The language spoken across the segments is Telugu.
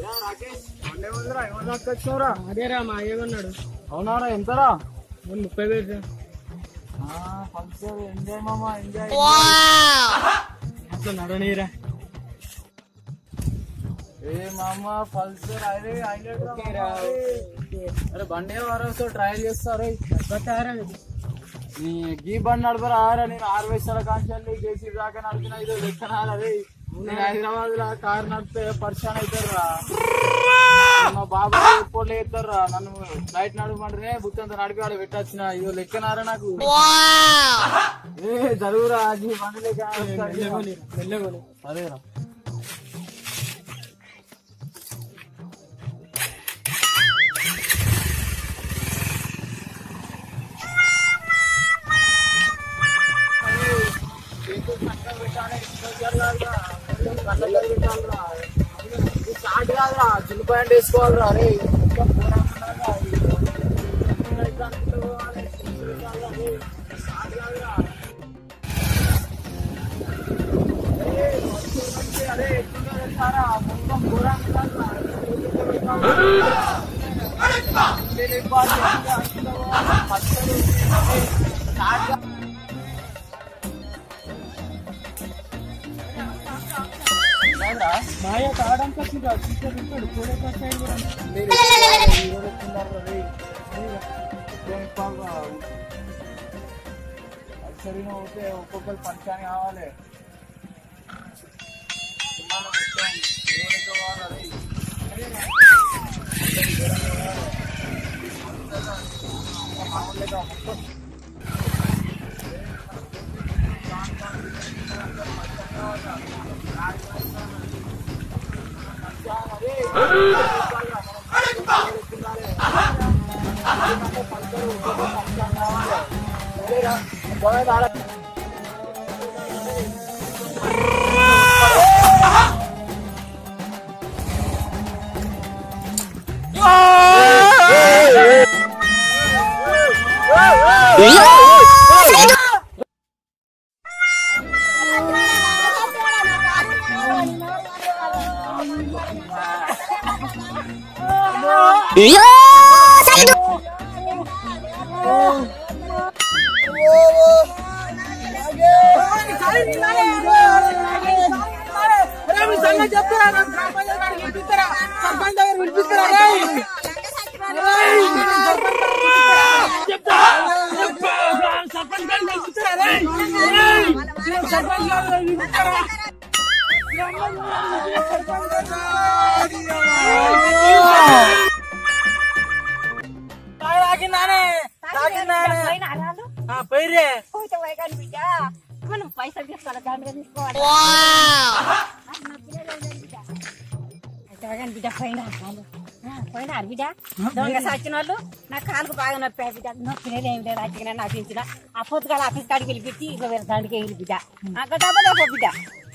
అదేరా మా అయ్య ఉన్నాడు అవునారా ఎంతరా ముప్పై వేలు పంచర్ ఎంజాయ్ మామా ఎంజాయ్ అట్లా నడనీరా ఏ మామ పల్సర్ అరే హైలైట్ అరే బండి వారు ట్రయల్ చేస్తారు నీ గీ బండి నడపరా ఆరా నేను ఆరు వేసాల కాంచాలి కేసీ దాకా నడిపిన ఇది లెక్కన అదే నేను హైదరాబాద్ లో కార్ నడిపితే పరిశాన్ అవుతారు రా మా బాబా ఎయిర్పోర్ట్ లో ఎత్తారు రా నన్ను ఫ్లైట్ నడపమంటే బుత్తంత నడిపి ఆడ పెట్టొచ్చిన ఇదో లెక్కనారా నాకు ఏ జరుగురా గీ బండి లెక్క మెల్లగోని సరేరా చిన్న పాయింట్ వేసుకోవాలిరా అరే మాయ తాగడానికి వచ్చిందా టీచర్ ఉంటాడు కూడా సైడ్ కూడా సరిగా పోతే ఒక్కొక్కరు పంచాన్ని కావాలి పోయిరే మనం పైసలు తీసుకోవాలి దాంట్లో తీసుకోవాలి అయితే బిడ్డ పోయినా పోయినా బిడ్డ దొంగ సచ్చిన వాళ్ళు నా కాలుకు బాగా నొప్పి బిడ్డ నొప్పినది ఏం లేదు అట్టిగా నాకు ఇచ్చిన ఆ పొద్దుగాల ఆఫీస్ కాడికి వెళ్ళిపెట్టి ఇక వేరే దానికి వెళ్ళి బిడ్డ అక్కడ డబ్బులే బిడ్డ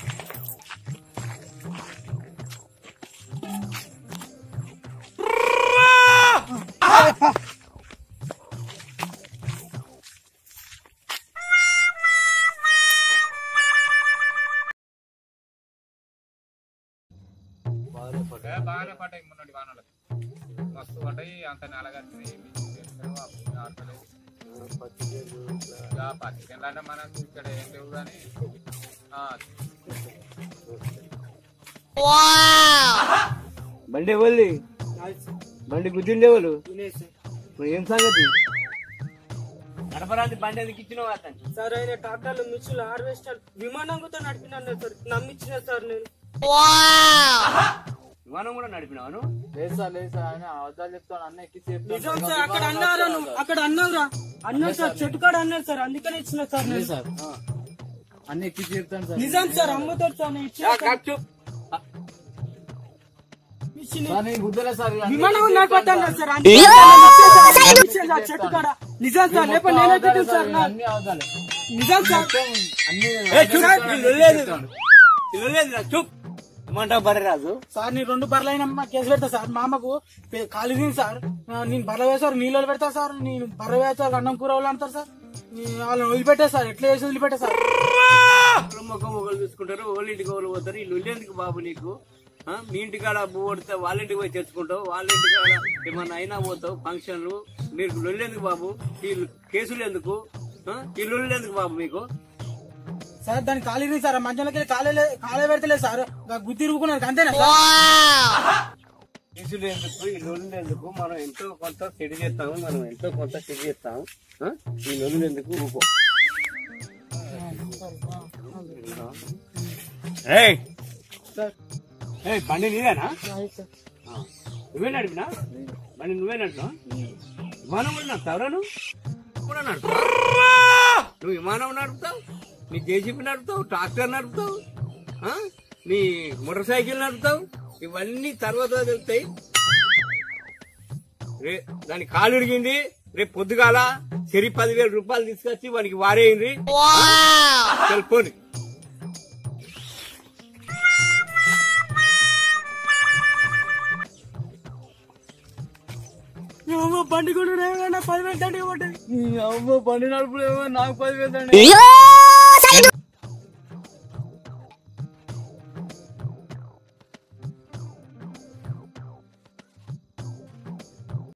బాగానే పడ్డాయి మొన్నటి వానలకు మస్తు పడ్డాయి అంత నెలగట్టినాయి పత్తి అంటే మనకు ఇక్కడ ఏం లేవు కానీ బండి ఎవరిది బండి గుద్దిండే వాళ్ళు ఇప్పుడు ఏం సంగతి నడపరాది బండి ఎందుకు ఇచ్చినావు అతను సార్ ఆయన ట్రాక్టర్లు మిషన్లు హార్వెస్టర్ విమానంతో నడిపినాను సార్ నమ్మించిన సార్ నేను విమానం కూడా నడిపినావు లేదు సార్ లేదు సార్ ఆయన అబద్ధాలు చెప్తాను అన్న ఎక్కి నిజం సార్ అక్కడ అన్నారా నువ్వు అక్కడ అన్నావురా అన్నారు సార్ చెట్టు కాడ అన్నారు సార్ అందుకనే ఇచ్చిన సార్ నేను సార్ అన్ని ఎక్కి చెప్తాను సార్ నిజం సార్ అమ్మతో సార్ నేను ఇచ్చిన సార్. ఇచ్చిన సార్ నేను గుద్దలే సార్ విమానం నడిపోతాను సార్ అందుకే సార్ ఇచ్చిన సార్ చెట్టు కాడ నిజం సార్ లేకపోతే నేనే తిట్టాను సార్ నా- అన్ని అవదాలే నిజం సార్ అన్ని ఏమంటావు బర్రె రాజు సార్ నీ రెండు బర్రెలైన కేసు పెడతా సార్ మా అమ్మకు పే- కాలు తిని సార్ ఆ, నేను బర్ర వేసారు నీళ్ళు పెడతా సార్ నేను బర్ర వేసారు అన్నం కూర వాళ్ళు అంటారు సార్ నీ- వాళ్ళని వదిలిపెట్టా సార్ ఎట్లా చేసి వదిలిపెట్టా సార్ మొక్క మొక్కలు చూసుకుంటారు ఓళ్ళు ఇంటికి ఓళ్ళు పోతారు ఇల్లు ఎందుకు బాబు నీకు ఆ? మీ ఇంటికాడ బువ్వ కొడితే వాళ్ళ ఇంటికి పోయి తెచ్చుకుంటావు వాళ్ళ ఇంటికాడ ఏమన్నా అయినా పోతావు ఫంక్షన్లు మీరు లొల్లేందుకు బాబు ఈ కేసులు ఎందుకు ఆ? ఈ లొల్లు ఎందుకు బాబు మీకు సార్ దాని ఖాళీ ఉంది సార్ మంచంలోకి వెళ్ళి కాలే కాలే పెడతలేదు సార్ ఇంకా గుద్ది ఇరుగుకున్నారు అంతేనా సార్ కేసులు ఎందుకు ఈ లొల్లు ఎందుకు మనం ఎంతో కొంత సెడి చేస్తాము మనం ఎంతో కొంత సెడి చేస్తాము ఆ? ఈ లొల్లు ఎందుకు ఊకో ఏయ్ సార్ ఏయ్, బండి నీదేనా అది సార్. ఆ. నువ్వే నడిపినా బండి నువ్వే నడుపునా విమానం కూడా నడుపుతావురా నువ్వు కూడా నడుపుతావు నువ్వు విమానం నడుపుతావు నీ జేసీబీ నడుపుతావు ట్రాక్టర్ నడుపుతావు ఆ? నీ మోటార్ సైకిల్ నడుపుతావు ఇవన్నీ తర్వాత తెలుస్తాయి రే దాని కాలు ఇరిగింది రేపు పొద్దుగాల చెరి పదివేల రూపాయలు తీసుకొచ్చి వానికి వారేయండి తెలుపుని ఏమో బండి కూడా పదివేలు దండిగా పడ్డది నీ అవ్వ బండి నడుపులేమో నాకు పదివేలు దండి